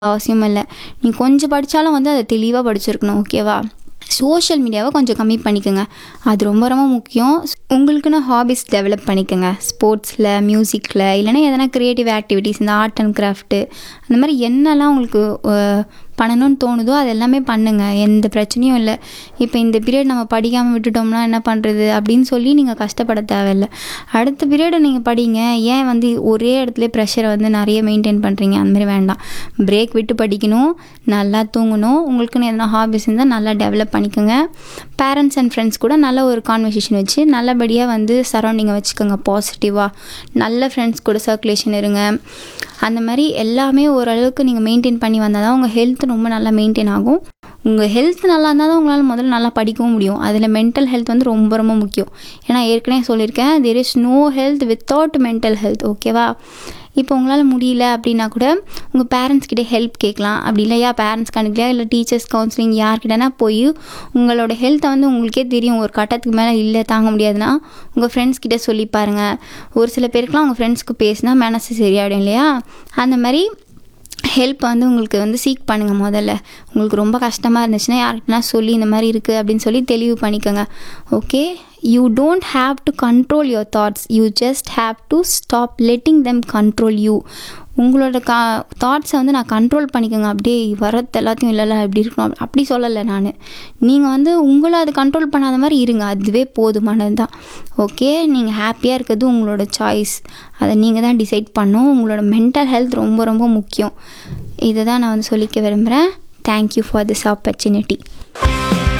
அவசியம் இல்லை நீ கொஞ்சம் படித்தாலும் வந்து அதை தெளிவாக படிச்சிருக்கணும் ஓகேவா சோஷியல் மீடியாவை கொஞ்சம் கம்மி பண்ணிக்கோங்க அது ரொம்ப ரொம்ப முக்கியம் உங்களுக்குன்னு ஹாபிஸ் டெவலப் பண்ணிக்கோங்க ஸ்போர்ட்ஸில் மியூசிக்கில் இல்லைன்னா எதனா க்ரியேட்டிவ் ஆக்டிவிட்டீஸ் இந்த ஆர்ட் அண்ட் கிராஃப்ட்டு அந்த மாதிரி என்னெல்லாம் உங்களுக்கு அஹ், பண்ணணும்னு தோணுதோ அது எல்லாமே பண்ணுங்கள் எந்த பிரச்சனையும் இல்லை இப்போ இந்த பீரியட் நம்ம படிக்காமல் விட்டுட்டோம்னா என்ன பண்ணுறது அப்படின்னு சொல்லி நீங்கள் கஷ்டப்பட தேவையில்லை அடுத்த பீரியடை நீங்கள் படிங்க ஏன் வந்து ஒரே இடத்துல ப்ரெஷரை வந்து நிறைய மெயின்டைன் பண்ணுறீங்க அந்த மாதிரி வேண்டாம் பிரேக் விட்டு படிக்கணும் நல்லா தூங்கணும் உங்களுக்குன்னு எதனா ஹாபிஸ் இருந்தால் நல்லா டெவலப் பண்ணிக்கோங்க பேரண்ட்ஸ் அண்ட் ஃப்ரெண்ட்ஸ் கூட நல்ல ஒரு கான்வர்சேஷன் வச்சு நல்லபடியாக வந்து சரௌண்டிங்கை வச்சுக்கோங்க பாசிட்டிவாக நல்ல ஃப்ரெண்ட்ஸ் கூட சர்க்குலேஷன் இருங்க அந்த மாதிரி எல்லாமே ஓரளவுக்கு நீங்கள் மெயின்டைன் பண்ணி வந்தால் தான் உங்கள் ஹெல்த் ரொம்ப நல்லா மெயின்டைன் ஆகும் உங்கள் ஹெல்த் நல்லா இருந்தால் தான் உங்களால் முதல்ல நல்லா படிக்கவும் முடியும் அதில் மென்டல் ஹெல்த் வந்து ரொம்ப ரொம்ப முக்கியம் ஏன்னா ஏற்கனவே சொல்லியிருக்கேன் there is no health without mental health ஓகேவா இப்போ உங்களால் முடியல அப்படின்னா கூட உங்கள் பேரண்ட்ஸ் கிட்ட ஹெல்ப் கேட்கலாம் அப்படி இல்லையா பேரண்ட்ஸ் கணக்கிலையா இல்லை டீச்சர்ஸ் கவுன்சிலிங் யார்கிட்டனா போய் உங்களோட ஹெல்த்தை வந்து உங்களுக்கே தெரியும் ஒரு கட்டத்துக்கு மேலே இல்லை தாங்க முடியாதுன்னா உங்கள் ஃப்ரெண்ட்ஸ் கிட்ட சொல்லி பாருங்கள் ஒரு சில பேருக்குலாம் உங்கள் ஃப்ரெண்ட்ஸ்க்கு பேசினா மனசு சரியாயிடும் இல்லையா அந்த மாதிரி ஹெல்ப் வந்து உங்களுக்கு வந்து சீக் பண்ணுங்கள் முதல்ல உங்களுக்கு ரொம்ப கஷ்டமாக இருந்துச்சுன்னா யார்கிட்டனா சொல்லி இந்த மாதிரி இருக்குது அப்படின்னு சொல்லி தெளிவு பண்ணிக்கோங்க okay you don't have to control your thoughts you just have to stop letting them control you உங்களோட கா தாட்ஸை வந்து நான் கண்ட்ரோல் பண்ணிக்கோங்க அப்படியே வரது எல்லாத்தையும் இல்லைல்ல இப்படி இருக்கணும் அப்படி சொல்லலை நான் நீங்கள் வந்து உங்களை அது கண்ட்ரோல் பண்ணாத மாதிரி இருங்க அதுவே போதுமானது தான் ஓகே நீங்கள் ஹாப்பியாக இருக்கிறது உங்களோட சாய்ஸ் அதை நீங்கள் தான் டிசைட் பண்ணணும் உங்களோட மென்டல் ஹெல்த் ரொம்ப ரொம்ப முக்கியம் இதை தான் நான் வந்து சொல்லிக்க விரும்புகிறேன் தேங்க்யூ ஃபார் திஸ் ஆப்பர்ச்சுனிட்டி